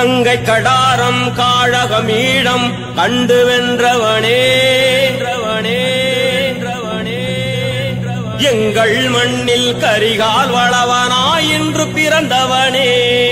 கங்கை கடாரம் காழகமீடம் கண்டு வென்றவனே வென்றவனே, வென்றவனே, வென்றவனே. எங்கள் மண்ணில் கரிகால் வளவனாய் இன்று பிறந்தவனே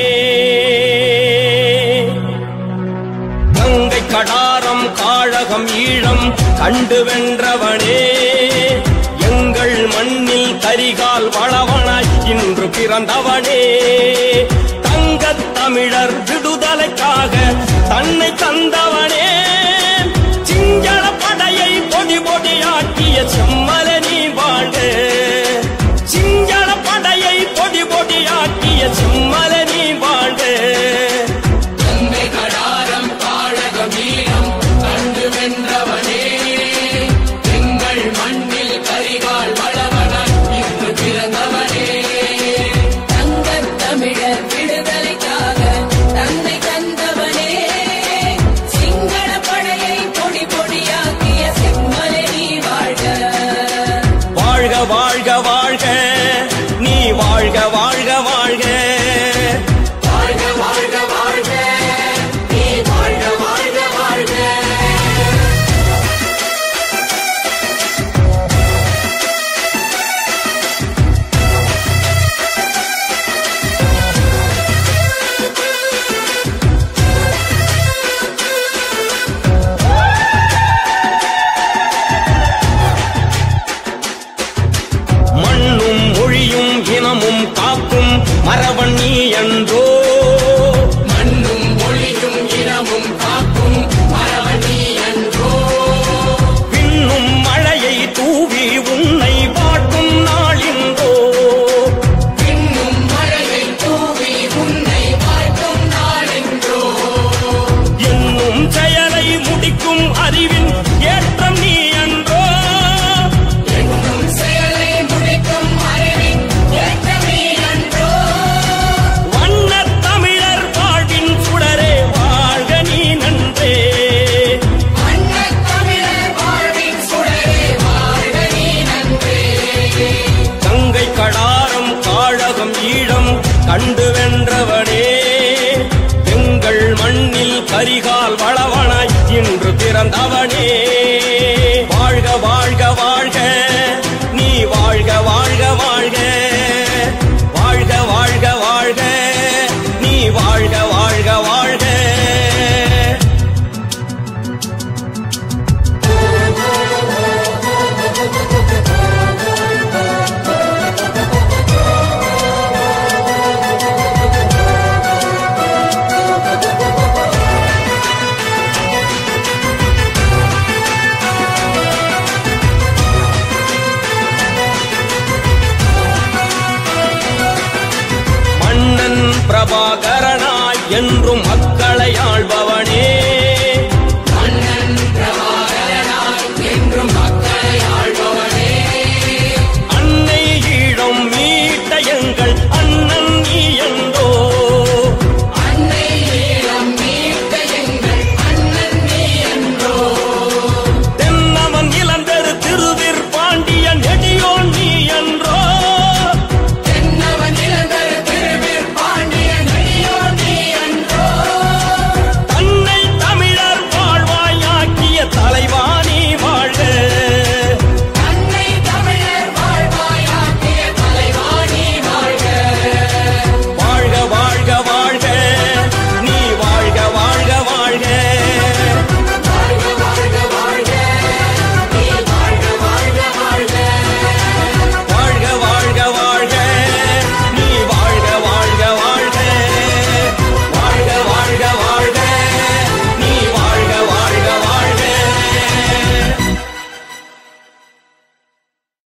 கங்கை கடாரம் காழகம் ஈழம் கண்டு வென்றவனே எங்கள் மண்ணில் கரிகால் வளவனாய் இன்று பிறந்தவனே தங்கத் தமிழர் விடுதலைக்காக தன்னை தந்தவனே சிங்கள படையை பொடி பொடியாக்கிய செம்மலனி வாழ்க சிங்கள படையை பொடி பொடியாக்கிய செம்மலனி வாழ்க தந்தை கடாரம் காழகம் ஈழம் கண்டு வென்றவனே எங்கள் மண்ணில் கரிகால் வளவனாய் இன்று பிறந்தவனே தங்கத் தமிழர் விடுதலைக்காக தன்னை தந்தவனே சிங்கள படையை பொடி பொடியாக்கிய செம்மலி வாழ்க வாழ்க வாழ்க வாழ்க நீ வாழ்க வாழ்க வாழ்க வாழ்க வாழ்க வாழ்க நீ வாழ்க வாழ்க வாழ்க மண்ணும் மொழியும் இனமும் காக்கும் மரவன் நீ என்றோ மண்ணும் மொழியும் இனமும் காக்கும் மரவணி என்றோ பின்னும் மழையை தூவி உன்னை வாட்டும் நாளின்றோ பின்னும் மழையை தூவி உன்னை வாழ்த்தும் நாளென்றோ என்னும் செயலை முடிக்கும் அறிவின் ஏற்றம் நீ என்றோ என்னும் செயலை முடிக்கும் அறிவின் ஏற்றமே அன்றோ வண்ணத் தமிழர் வாழ்வின் சுடரே வாழ்க நீ நன்றே அண்ணத் தமிழர் வாழ்வின் சுடரே வாழ்க நீ நன்றே கங்கை கடாரம் காழகம் ஈழம் கண்டு வென்றவனே எங்கள் மண்ணில் கரிகால் வளவனாய் இன்று பிறந்தவனே வாழ்க வாழ்க வாழ்க நீ வாழ்க வாழ்க வாழ்க வாழ்க வாழ்க வாழ்க நீ வாழ்க வாழ்க வாழ்க மன்னன் பிரபாகரனாய் என்றும் மக்களை ஆள்பவனே